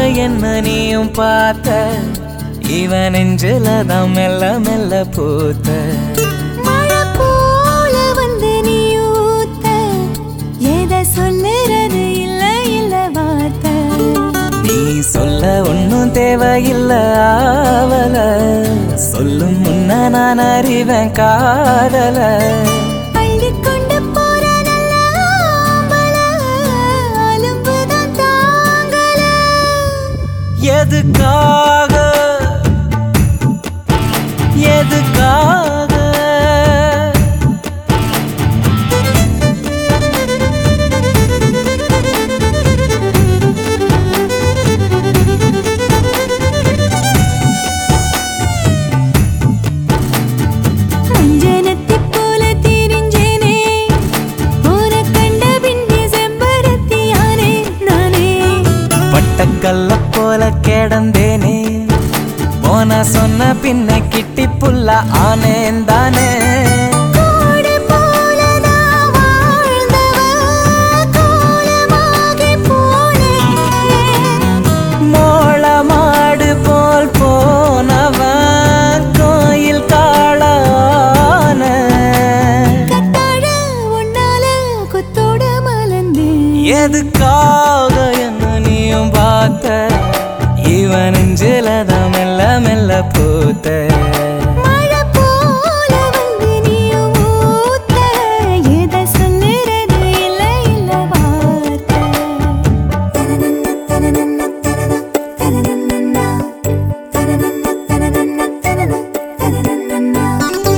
என்ன நீயும் பார்த்த இவன் நெஞ்சில தான் மெல்ல மெல்ல பூத்த மழை போல வந்து நீ ஊத்த எதை சொல்லுறது இல்ல இல்ல வார்த்தை நீ சொல்ல ஒன்னும் தேவையில்ல ஆவல சொல்லும் முன்ன நான் அறிவேன் காதல அள்ளிக்கொண்டு போற நல்ல ஆம்பள, அலும்புதான் தாங்கல. எதுக்காக எதுக்காக அஞ்சனத்தைப் போல திரிஞ்சேனே, உன்னைக் கண்ட பின்னே செம்பருத்தியானே நானே. பட்டக்கல்ல போல கிடந்தேனே போன சொன்ன பின்ன கிட்டி புல்ல ஆனேன் தானே கோடு போலதான் வாழ்ந்தவ, கோலமாகிப் போனேன். மோள மாடு போல் போனவன் கோயில் காளான கத்தாழ உன்னால கொத்தோட மலர்ந்தேன். எதுக்காக என்ன நீயும் பார்த்த இவன் நெஞ்சில தான் மெல்ல மெல்ல பூத்த மழை போல வந்து நீயும் ஊத்த, எதை சொல்லுறது இல்ல இல்ல வார்த்தை. தனனன்ன, தனனன்ன, தனன, தனனன்னன்னா. தனனன்ன, தனனன்ன, தனன, தனனன்னன்னா.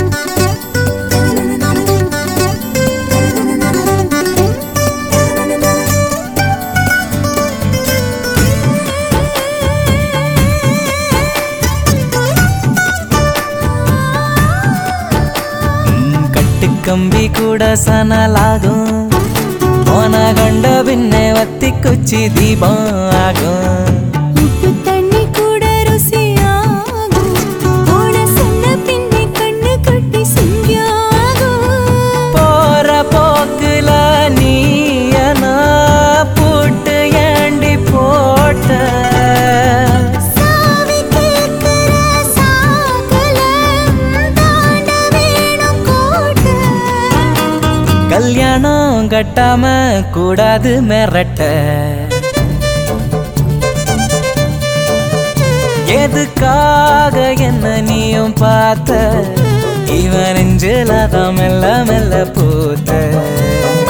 ம், கட்டுக்கம்பி கூட சனலாகும் போன கண்ட பின்னே வத்தி குச்சி தீபம் ஆகும் உப்பு தண்ணி கூட ருசியாகும். போன சொன்ன பின்னே கண்ணு கட்டி சிங்கியாகும். போற போக்குல நீயனா பூட்டு ஏண்டி போட்ட சாவி கேட்கிற சாகல, தாண்ட வேணும் கோட்டை. கல்யாணம் கட்டாம கூடாது மிரட்ட எதுக்காக என்ன நீயும் பார்த்த இவன் நெஞ்சில தான் மெல்ல மெல்ல பூத்த